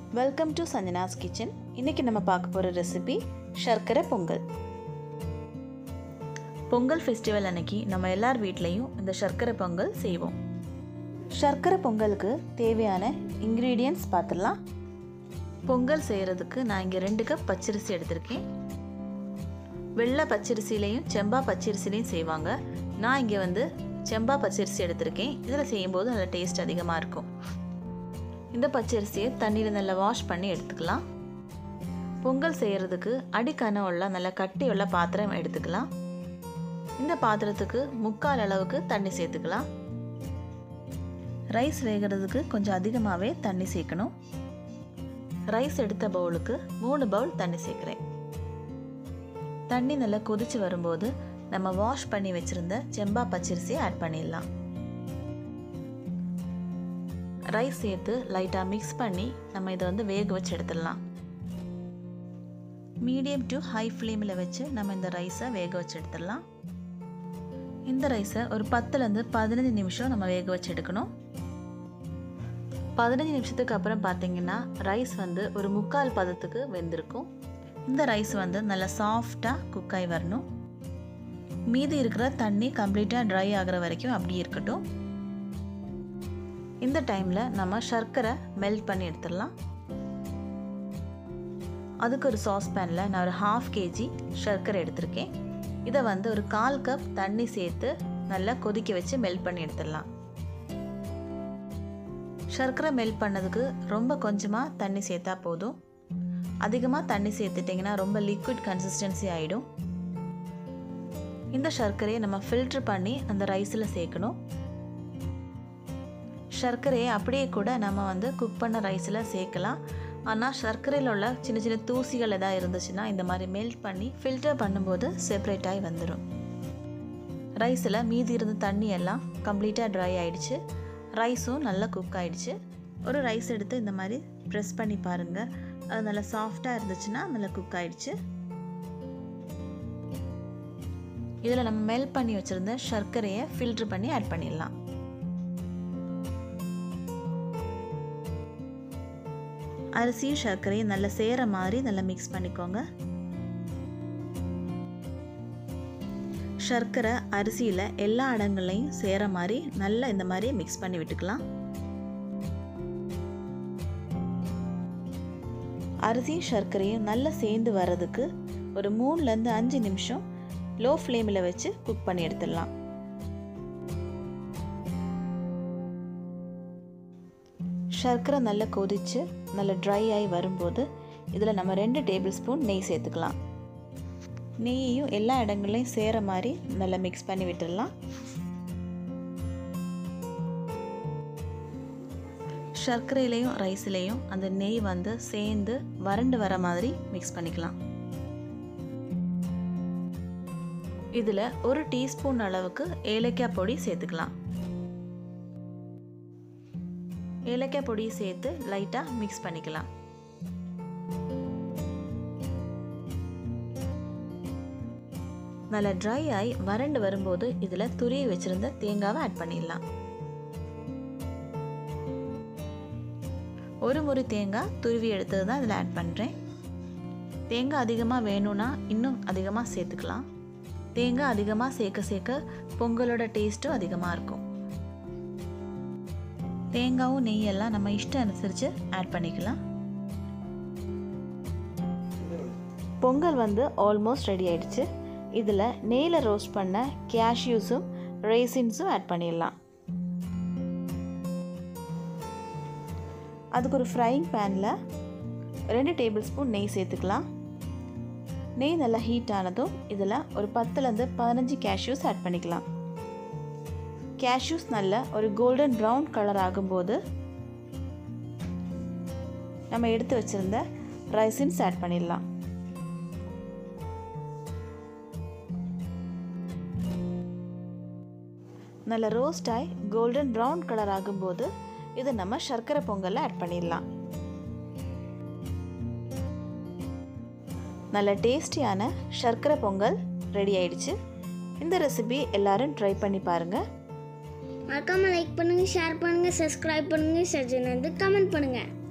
welcome to சஞ்சனாஸ் kitchen இன்றைக்கி நம்ம பார்க்க போகிற ரெசிபி சர்க்கரை பொங்கல் பொங்கல் ஃபெஸ்டிவல் அன்னைக்கு நம்ம எல்லார் வீட்லேயும் இந்த சர்க்கரை பொங்கல் செய்வோம் சர்க்கரை பொங்கலுக்கு தேவையான இன்க்ரீடியன்ட்ஸ் பார்த்துடலாம் பொங்கல் செய்கிறதுக்கு நான் இங்கே ரெண்டு கப் பச்சரிசி எடுத்திருக்கேன் வெள்ளை பச்சரிசிலையும் செம்பா பச்சரிசிலையும் செய்வாங்க நான் இங்கே வந்து செம்பா பச்சரிசி எடுத்திருக்கேன் இதில் செய்யும்போது நல்ல டேஸ்ட் அதிகமாக இருக்கும் இந்த பச்சரிசியை தண்ணியில் நல்லா வாஷ் பண்ணி எடுத்துக்கலாம் பொங்கல் செய்கிறதுக்கு அடிக்கனம் உள்ள நல்ல கட்டி உள்ள பாத்திரம் எடுத்துக்கலாம் இந்த பாத்திரத்துக்கு முக்கால் அளவுக்கு தண்ணி சேர்த்துக்கலாம் ரைஸ் வேகிறதுக்கு கொஞ்சம் அதிகமாகவே தண்ணி சேர்க்கணும் ரைஸ் எடுத்த பவுலுக்கு மூணு பவுல் தண்ணி சேர்க்குறேன் தண்ணி நல்லா கொதிச்சு வரும்போது நம்ம வாஷ் பண்ணி வச்சுருந்த செம்பா பச்சரிசியை ஆட் பண்ணிடலாம் ரைஸ் சேர்த்து லைட்டாக மிக்ஸ் பண்ணி நம்ம இதை வந்து வேக வச்சு எடுத்துடலாம் மீடியம் டு ஹை ஃப்ளேமில் வச்சு நம்ம இந்த ரைஸை வேக வச்சு எடுத்துடலாம் இந்த ரைஸை ஒரு பத்துலேருந்து பதினஞ்சு நிமிஷம் நம்ம வேக வச்சு எடுக்கணும் பதினஞ்சு நிமிஷத்துக்கு அப்புறம் பார்த்தீங்கன்னா ரைஸ் வந்து ஒரு முக்கால் பதத்துக்கு வெந்திருக்கும் இந்த ரைஸ் வந்து நல்லா சாஃப்டாக குக் ஆகி வரணும் மீதி இருக்கிற தண்ணி கம்ப்ளீட்டாக ட்ரை ஆகிற வரைக்கும் அப்படியே இருக்கட்டும் இந்த டைமில் நம்ம சர்க்கரை மெல்ட் பண்ணி எடுத்துடலாம் அதுக்கு ஒரு சாஸ் பேனில் நான் ஒரு ஹாஃப் கேஜி சர்க்கரை எடுத்திருக்கேன் இதை வந்து ஒரு கால் கப் தண்ணி சேர்த்து நல்லா கொதிக்க வச்சு மெல்ட் பண்ணி எடுத்துடலாம் சர்க்கரை மெல்ட் பண்ணதுக்கு ரொம்ப கொஞ்சமாக தண்ணி சேர்த்தா போதும் அதிகமாக தண்ணி சேர்த்துட்டிங்கன்னா ரொம்ப லிக்விட் கன்சிஸ்டன்சி ஆகிடும் இந்த சர்க்கரையை நம்ம ஃபில்ட்ரு பண்ணி அந்த ரைஸில் சேர்க்கணும் சர்க்கரையை அப்படியே கூட நம்ம வந்து குக் பண்ண ரைஸில் சேர்க்கலாம் ஆனால் சர்க்கரையில் உள்ள சின்ன சின்ன தூசிகள் எதாவது இருந்துச்சுன்னா இந்த மாதிரி மெல்ட் பண்ணி ஃபில்டர் பண்ணும்போது செப்பரேட் ஆகி வந்துடும் ரைஸில் மீதி இருந்த தண்ணி எல்லாம் கம்ப்ளீட்டாக ட்ரை ஆகிடுச்சு ரைஸும் நல்லா குக் ஆகிடுச்சு ஒரு ரைஸ் எடுத்து இந்த மாதிரி ப்ரெஸ் பண்ணி பாருங்கள் அது நல்லா சாஃப்டாக இருந்துச்சுன்னா நல்லா குக் ஆகிடுச்சு இதில் நம்ம மெல்ட் பண்ணி வச்சுருந்த சர்க்கரையை ஃபில்ட்ரு பண்ணி ஆட் பண்ணிடலாம் அரிசியும் சர்க்கரையும் நல்லா சேர மாதிரி நல்லா மிக்ஸ் பண்ணிக்கோங்க சர்க்கரை அரிசியில் எல்லா இடங்கள்லையும் சேர மாதிரி நல்லா இந்த மாதிரி மிக்ஸ் பண்ணி விட்டுக்கலாம் அரிசியும் சர்க்கரையும் நல்லா சேர்ந்து வர்றதுக்கு ஒரு மூணுலேருந்து அஞ்சு நிமிஷம் லோ ஃப்ளேமில் வச்சு குக் பண்ணி எடுத்துடலாம் சர்க்கரை நல்லா கொதித்து நல்லா ட்ரை ஆகி வரும்போது இதில் நம்ம ரெண்டு டேபிள் ஸ்பூன் நெய் சேர்த்துக்கலாம் நெய்யையும் எல்லா இடங்கள்லையும் சேர மாதிரி நல்லா மிக்ஸ் பண்ணி விட்டுடலாம் சர்க்கரையிலையும் ரைஸ்லேயும் அந்த நெய் வந்து சேர்ந்து வறண்டு வர மாதிரி மிக்ஸ் பண்ணிக்கலாம் இதில் ஒரு டீஸ்பூன் அளவுக்கு ஏலக்காய் பொடி சேர்த்துக்கலாம் ஏலக்காய் பொடியை சேர்த்து லைட்டாக மிக்ஸ் பண்ணிக்கலாம் நல்லா ட்ரை ஆகி வறண்டு வரும்போது இதில் துருவி வச்சுருந்த தேங்காவை ஆட் பண்ணிடலாம் ஒரு முறை தேங்காய் துருவி எடுத்தது தான் இதில் ஆட் பண்ணுறேன் தேங்காய் அதிகமாக வேணும்னா இன்னும் அதிகமாக சேர்த்துக்கலாம் தேங்காய் அதிகமாக சேர்க்க சேர்க்க பொங்கலோட டேஸ்ட்டும் அதிகமாக இருக்கும் தேங்காவும் நெய்யெல்லாம் நம்ம இஷ்டம் அனுசரித்து ஆட் பண்ணிக்கலாம் பொங்கல் வந்து ஆல்மோஸ்ட் ரெடி ஆயிடுச்சு இதில் நெய்யில் ரோஸ்ட் பண்ண கேஷ்யூஸும் ரேசின்ஸும் ஆட் பண்ணிடலாம் அதுக்கு ஒரு ஃப்ரைங் பேனில் ரெண்டு டேபிள் ஸ்பூன் நெய் சேர்த்துக்கலாம் நெய் நல்லா ஹீட் ஆனதும் இதில் ஒரு பத்துலேருந்து பதினஞ்சு கேஷ்யூஸ் ஆட் பண்ணிக்கலாம் கேஷ்யூஸ் நல்ல ஒரு கோல்டன் ப்ரௌன் கலர் ஆகும்போது நம்ம எடுத்து வச்சுருந்த ரைசின்ஸ் ஆட் பண்ணிடலாம் நல்ல ரோஸ்ட் ஆகி கோல்டன் ப்ரௌன் கலர் ஆகும்போது இது நம்ம சர்க்கரை பொங்கலில் ஆட் பண்ணிடலாம் நல்ல டேஸ்டியான சர்க்கரை பொங்கல் ரெடி ஆயிடுச்சு இந்த ரெசிபி எல்லாரும் ட்ரை பண்ணி பாருங்கள் மறக்காமல் லைக் பண்ணுங்கள் ஷேர் பண்ணுங்கள் சப்ஸ்கிரைப் பண்ணுங்கள் சஜன் வந்து கமெண்ட் பண்ணுங்கள்